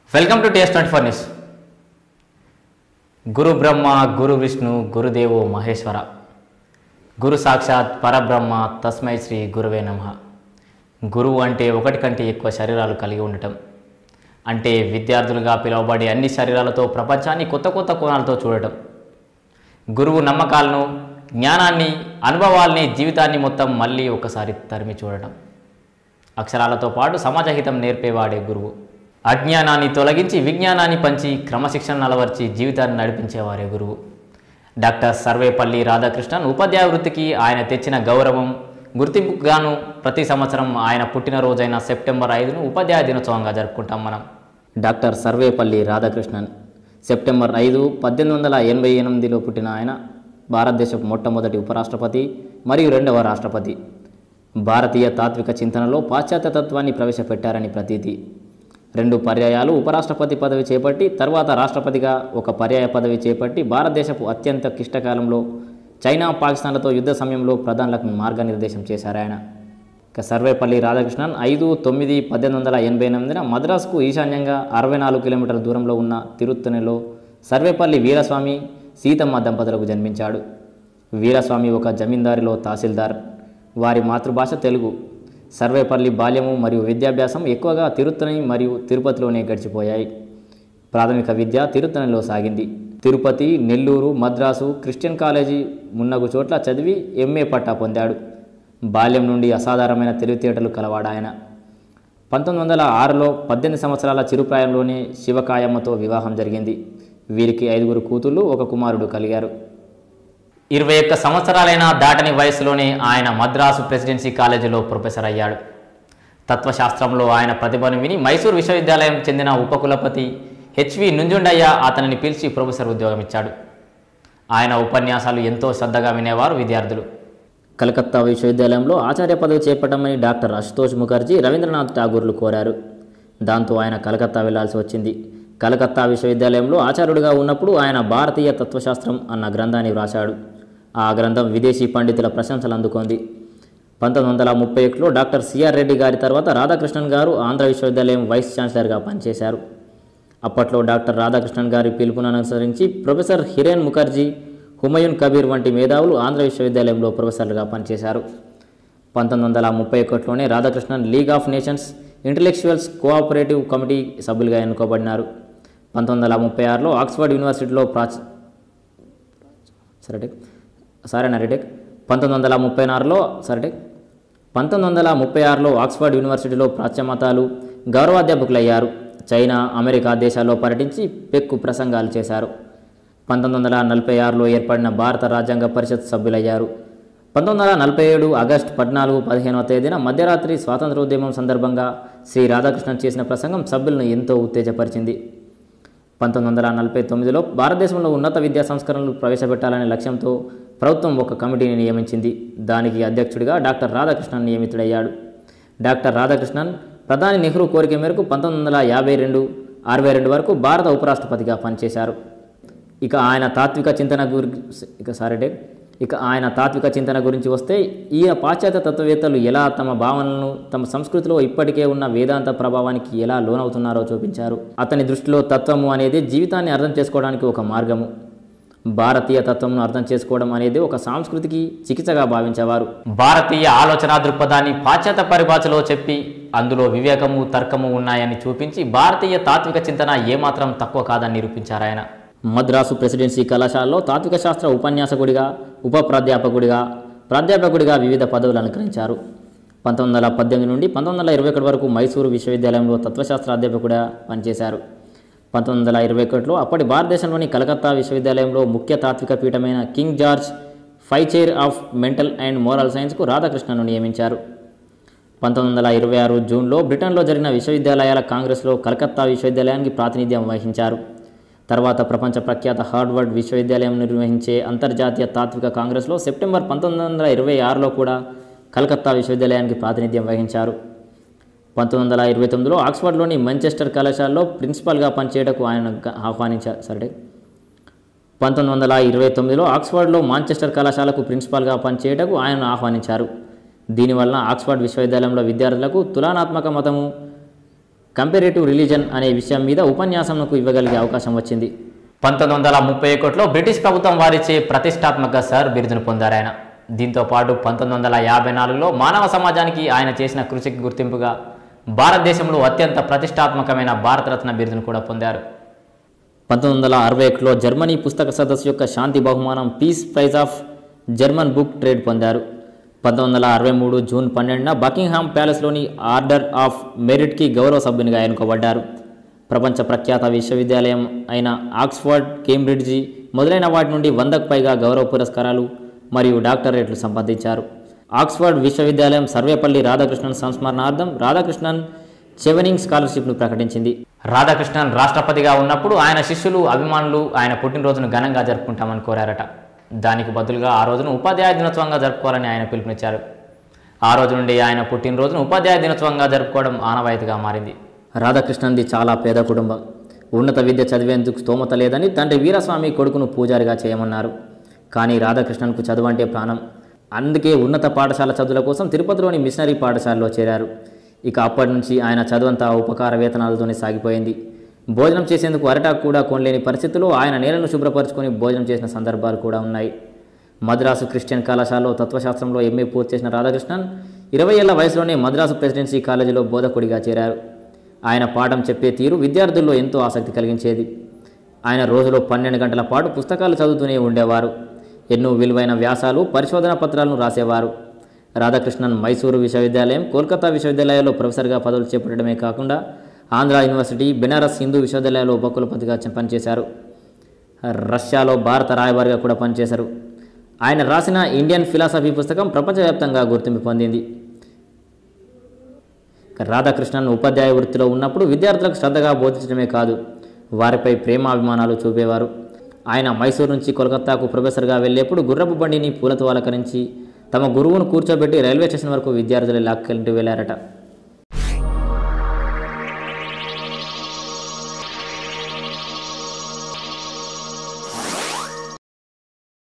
welcome to taste twenty four news గురు బ్రహ్మ గురు విష్ణు గురుదేవో మహేశ్వర గురు సాక్షాత్ పరబ్రహ్మ తస్మై శ్రీ గురువే నమ గురువు అంటే ఒకటి కంటే ఎక్కువ శరీరాలు కలిగి ఉండటం అంటే విద్యార్థులుగా పిలువబడే అన్ని శరీరాలతో ప్రపంచాన్ని కొత్త కొత్త కోణాలతో చూడటం గురువు నమ్మకాలను జ్ఞానాన్ని అనుభవాల్ని జీవితాన్ని మొత్తం మళ్ళీ ఒకసారి తరిమి చూడటం అక్షరాలతో పాటు సమాజహితం నేర్పేవాడే గురువు అజ్ఞానాన్ని తొలగించి విజ్ఞానాన్ని పంచి క్రమశిక్షణ అలవర్చి జీవితాన్ని నడిపించేవారే గురువు డాక్టర్ సర్వేపల్లి రాధాకృష్ణన్ ఉపాధ్యాయ వృత్తికి ఆయన తెచ్చిన గౌరవం గుర్తింపుకు గాను ప్రతి సంవత్సరం ఆయన పుట్టినరోజైన సెప్టెంబర్ ఐదును ఉపాధ్యాయ దినోత్సవంగా జరుపుకుంటాం మనం డాక్టర్ సర్వేపల్లి రాధాకృష్ణన్ సెప్టెంబర్ ఐదు పద్దెనిమిది వందల ఎనభై ఎనిమిదిలో పుట్టిన ఆయన భారతదేశపు మొట్టమొదటి ఉపరాష్ట్రపతి మరియు రెండవ రాష్ట్రపతి భారతీయ తాత్విక చింతనలో పాశ్చాత్య తత్వాన్ని ప్రవేశపెట్టారని ప్రతీతి రెండు పర్యాయాలు ఉపరాష్ట్రపతి పదవి చేపట్టి తర్వాత రాష్ట్రపతిగా ఒక పర్యాయ పదవి చేపట్టి భారతదేశపు అత్యంత క్లిష్టకాలంలో చైనా పాకిస్తాన్లతో యుద్ధ సమయంలో ప్రధానులకు మార్గనిర్దేశం చేశారు ఆయన ఇక సర్వేపల్లి రాధాకృష్ణన్ ఐదు తొమ్మిది పద్దెనిమిది వందల ఎనభై ఎనిమిదిన మద్రాసుకు ఈశాన్యంగా అరవై నాలుగు కిలోమీటర్ల దూరంలో ఉన్న తిరుత్తణిలో సర్వేపల్లి వీరస్వామి సీతమ్మ దంపతులకు జన్మించాడు వీరస్వామి ఒక జమీందారిలో తహసీల్దార్ వారి మాతృభాష తెలుగు సర్వేపల్లి బాల్యము మరియు విద్యాభ్యాసం ఎక్కువగా తిరుత్తణి మరియు తిరుపతిలోనే గడిచిపోయాయి ప్రాథమిక విద్య తిరుత్తణిలో సాగింది తిరుపతి నెల్లూరు మద్రాసు క్రిస్టియన్ కాలేజీ మున్నగు చోట్ల చదివి ఎంఏ పట్టా పొందాడు బాల్యం నుండి అసాధారణమైన తెలివితేటలు కలవాడాయన పంతొమ్మిది వందల ఆరులో పద్దెనిమిది సంవత్సరాల చిరుప్రాయంలోనే శివకాయమ్మతో వివాహం జరిగింది వీరికి ఐదుగురు కూతుళ్ళు ఒక కుమారుడు కలిగారు ఇరవై ఒక్క సంవత్సరాలైన దాటని వయసులోనే ఆయన మద్రాసు ప్రెసిడెన్సీ కాలేజీలో ప్రొఫెసర్ అయ్యాడు తత్వశాస్త్రంలో ఆయన ప్రతిభను విని మైసూరు విశ్వవిద్యాలయం చెందిన ఉపకులపతి హెచ్వి నుంజుండయ్య అతనిని పిలిచి ప్రొఫెసర్ ఉద్యోగం ఇచ్చాడు ఆయన ఉపన్యాసాలు ఎంతో శ్రద్ధగా వినేవారు విద్యార్థులు కలకత్తా విశ్వవిద్యాలయంలో ఆచార్య పదవి చేపట్టమని డాక్టర్ అశుతోష్ ముఖర్జీ రవీంద్రనాథ్ ఠాగూర్లు కోరారు దాంతో ఆయన కలకత్తా వెళ్లాల్సి వచ్చింది కలకత్తా విశ్వవిద్యాలయంలో ఆచార్యుడిగా ఉన్నప్పుడు ఆయన భారతీయ తత్వశాస్త్రం అన్న గ్రంథాన్ని వ్రాశాడు ఆ గ్రంథం విదేశీ పండితుల ప్రశంసలు అందుకుంది పంతొమ్మిది వందల ముప్పై ఒకటిలో డాక్టర్ సిఆర్ రెడ్డి గారి తర్వాత రాధాకృష్ణన్ గారు ఆంధ్ర విశ్వవిద్యాలయం వైస్ ఛాన్సలర్గా పనిచేశారు అప్పట్లో డాక్టర్ రాధాకృష్ణన్ గారి పిలుపును అనుసరించి ప్రొఫెసర్ హిరేన్ ముఖర్జీ హుమయూన్ కబీర్ వంటి మేధావులు ఆంధ్ర విశ్వవిద్యాలయంలో ప్రొఫెసర్లుగా పనిచేశారు పంతొమ్మిది వందల ముప్పై ఒకటిలోనే Radhakrishnan League of Nations intellectuals cooperative committee సభ్యులుగా ఎన్నుకోబడినారు పంతొమ్మిది వందల ముప్పై ఆరులో ఆక్స్ఫర్డ్ యూనివర్సిటీలో ప్రాచ సరే సరేనా రెడెక్ పంతొమ్మిది వందల ముప్పై ఆరులో సరే పంతొమ్మిది వందల ముప్పై ఆరులో ఆక్స్ఫర్డ్ యూనివర్సిటీలో ప్రాచ్యమతాలు గౌరవాధ్యాపకులయ్యారు చైనా అమెరికా దేశాల్లో పర్యటించి పెక్కు ప్రసంగాలు చేశారు పంతొమ్మిది వందల నలభై ఆరులో ఏర్పడిన భారత రాజ్యాంగ పరిషత్ సభ్యులయ్యారు పంతొమ్మిది వందల నలభై ఏడు ఆగస్టు పద్నాలుగు పదిహేనవ తేదీన మధ్యరాత్రి స్వాతంత్రోద్యమం సందర్భంగా శ్రీ రాధాకృష్ణన్ చేసిన ప్రసంగం సభ్యులను ఎంతో ఉత్తేజపరిచింది పంతొమ్మిది వందల నలభై తొమ్మిదిలో భారతదేశంలో ఉన్నత విద్యా సంస్కరణలు ప్రవేశపెట్టాలనే లక్ష్యంతో ప్రభుత్వం ఒక కమిటీని నియమించింది దానికి అధ్యక్షుడిగా డాక్టర్ రాధాకృష్ణన్ నియమితుడయ్యాడు డాక్టర్ రాధాకృష్ణన్ ప్రధాని నెహ్రూ కోరిక మేరకు పంతొమ్మిది వందల యాభై రెండు అరవై రెండు వరకు భారత ఉపరాష్ట్రపతిగా పనిచేశారు ఇక ఆయన తాత్విక చింతన గురించి ఇక సారీ ఇక ఆయన తాత్విక చింతన గురించి వస్తే ఈయన పాశ్చాత్య తత్వవేత్తలు ఎలా తమ భావనలను తమ సంస్కృతిలో ఇప్పటికే ఉన్న వేదాంత ప్రభావానికి ఎలా లోనవుతున్నారో చూపించారు అతని దృష్టిలో తత్వము అనేది జీవితాన్ని అర్థం చేసుకోవడానికి ఒక మార్గము భారతీయ తత్వంను అర్థం చేసుకోవడం అనేది ఒక సాంస్కృతికి చికిత్సగా భావించేవారు భారతీయ ఆలోచన దృక్పథాన్ని పాశ్చాత్య పరిభాషలో చెప్పి అందులో వివేకము తర్కము ఉన్నాయని చూపించి భారతీయ తాత్విక చింతన ఏమాత్రం తక్కువ కాదని నిరూపించారు ఆయన మద్రాసు ప్రెసిడెన్సీ కళాశాలలో తాత్విక శాస్త్ర ఉపన్యాసకుడిగా ఉప ప్రాధ్యాపకుడిగా ప్రాధ్యాపకుడిగా వివిధ పదవులు అలంకరించారు పంతొమ్మిది వందల పద్దెనిమిది నుండి పంతొమ్మిది వందల ఇరవై ఒకటి వరకు మైసూరు విశ్వవిద్యాలయంలో తత్వశాస్త్ర అధ్యాపకుడిగా పనిచేశారు పంతొమ్మిది వందల ఇరవై ఒకటిలో అప్పటి భారతదేశంలోని కలకత్తా విశ్వవిద్యాలయంలో ముఖ్య తాత్విక పీఠమైన King George Five chair of mental and moral సైన్స్కు రాధాకృష్ణను నియమించారు పంతొమ్మిది వందల ఇరవై ఆరు జూన్లో బ్రిటన్లో జరిగిన విశ్వవిద్యాలయాల కాంగ్రెస్లో కలకత్తా విశ్వవిద్యాలయానికి ప్రాతినిధ్యం వహించారు తర్వాత ప్రపంచ ప్రఖ్యాత హార్వర్డ్ విశ్వవిద్యాలయం నిర్వహించే అంతర్జాతీయ తాత్విక కాంగ్రెస్లో సెప్టెంబర్ పంతొమ్మిది వందల ఇరవై ఆరులో కూడా కలకత్తా విశ్వవిద్యాలయానికి ప్రాతినిధ్యం వహించారు పంతొమ్మిది వందల ఇరవై తొమ్మిదిలో ఆక్స్ఫర్డ్లోని మంచెస్టర్ కళాశాలలో ప్రిన్సిపాల్గా పనిచేయటకు ఆయన ఆహ్వానించారు సరే పంతొమ్మిది వందల ఇరవై తొమ్మిదిలో ఆక్స్ఫర్డ్లో మాంచెస్టర్ కళాశాలకు ప్రిన్సిపాల్గా పనిచేయటకు ఆయనను ఆహ్వానించారు దీనివలన ఆక్స్ఫర్డ్ విశ్వవిద్యాలయంలో విద్యార్థులకు తులనాత్మక మతము కంపారేటివ్ రిలీజన్ అనే విషయం మీద ఉపన్యాసంకు ఇవ్వగలిగే అవకాశం వచ్చింది పంతొమ్మిది వందల ముప్పై ఒకటిలో బ్రిటిష్ ప్రభుత్వం వారిచే ప్రతిష్టాత్మక సర్ బిరుదును పొందారు ఆయన దీంతో పాటు పంతొమ్మిది వందల యాభై నాలుగులో మానవ సమాజానికి ఆయన చేసిన కృషికి గుర్తింపుగా భారతదేశంలో అత్యంత ప్రతిష్టాత్మకమైన భారతరత్న బిరుదును కూడా పొందారు పంతొమ్మిది వందల అరవై ఒకటిలో జర్మనీ పుస్తక సదస్సు యొక్క శాంతి బహుమానం peace prize of German book trade పొందారు పంతొమ్మిది వందల అరవై మూడు జూన్ పన్నెండున బకింగ్హామ్ ప్యాలెస్లోని ఆర్డర్ ఆఫ్ మెరిట్కి గౌరవ సభ్యునిగా ఎన్నుకోబడ్డారు ప్రపంచ ప్రఖ్యాత విశ్వవిద్యాలయం అయిన ఆక్స్ఫర్డ్ కేంబ్రిడ్జి మొదలైన వాటి నుండి వందకు పైగా గౌరవ పురస్కారాలు మరియు డాక్టరేట్లు సంపాదించారు ఆక్స్ఫర్డ్ విశ్వవిద్యాలయం సర్వేపల్లి రాధాకృష్ణన్ సంస్మరణార్థం రాధాకృష్ణన్ చెవెనింగ్ స్కాలర్షిప్ను ప్రకటించింది రాధాకృష్ణన్ రాష్ట్రపతిగా ఉన్నప్పుడు ఆయన శిష్యులు అభిమానులు ఆయన పుట్టినరోజును ఘనంగా జరుపుకుంటామని కోరారట దానికి బదులుగా ఆ రోజును ఉపాధ్యాయ దినోత్సవంగా జరుపుకోవాలని ఆయన పిలుపునిచ్చారు ఆ రోజు నుండి ఆయన పుట్టినరోజును ఉపాధ్యాయ దినోత్సవంగా జరుపుకోవడం ఆనవాయితీగా మారింది రాధాకృష్ణన్ది చాలా పేద కుటుంబం ఉన్నత విద్య చదివేందుకు స్తోమత లేదని తండ్రి వీరస్వామి కొడుకును పూజారిగా చేయమన్నారు కానీ రాధాకృష్ణన్కు చదువు అంటే ప్రాణం అందుకే ఉన్నత పాఠశాల చదువుల కోసం తిరుపతిలోని మిషనరీ పాఠశాలలో చేరారు ఇక అప్పటి నుంచి ఆయన చదువంతా ఉపకార వేతనాలతోనే సాగిపోయింది భోజనం చేసేందుకు అరటాకు కూడా కొనలేని పరిస్థితుల్లో ఆయన నేలను శుభ్రపరుచుకొని భోజనం చేసిన సందర్భాలు కూడా ఉన్నాయి మద్రాసు క్రిస్టియన్ కళాశాలలో తత్వశాస్త్రంలో ఎంఏ పూర్తి చేసిన రాధాకృష్ణన్ ఇరవై ఏళ్ల వయసులోనే మద్రాసు ప్రెసిడెన్సీ కాలేజీలో బోధకుడిగా చేరారు ఆయన పాఠం చెప్పే తీరు విద్యార్థుల్లో ఎంతో ఆసక్తి కలిగించేది ఆయన రోజులో పన్నెండు గంటల పాటు పుస్తకాలు చదువుతూనే ఉండేవారు ఎన్నో విలువైన వ్యాసాలు పరిశోధన పత్రాలను రాసేవారు రాధాకృష్ణన్ మైసూరు విశ్వవిద్యాలయం కోల్కతా విశ్వవిద్యాలయాల్లో ప్రొఫెసర్గా పదవులు చేపట్టడమే కాకుండా ఆంధ్ర యూనివర్సిటీ బెనారస్ హిందూ విశ్వవిద్యాలయాల్లో ఉపకులపతిగా చ- పనిచేశారు రష్యాలో భారత రాయబారిగా కూడా పనిచేశారు ఆయన రాసిన ఇండియన్ ఫిలాసఫీ పుస్తకం ప్రపంచవ్యాప్తంగా గుర్తింపు పొందింది ఇక రాధాకృష్ణన్ ఉపాధ్యాయ వృత్తిలో ఉన్నప్పుడు విద్యార్థులకు శ్రద్ధగా బోధించడమే కాదు వారిపై ప్రేమాభిమానాలు చూపేవారు ఆయన మైసూరు నుంచి కోల్కతాకు ప్రొఫెసర్గా వెళ్ళేప్పుడు గుర్రపు బండిని పూలతో అలంకరించి తమ గురువును కూర్చోబెట్టి రైల్వే స్టేషన్ వరకు విద్యార్థులు లాక్కెళ్ళి వెళ్ళారట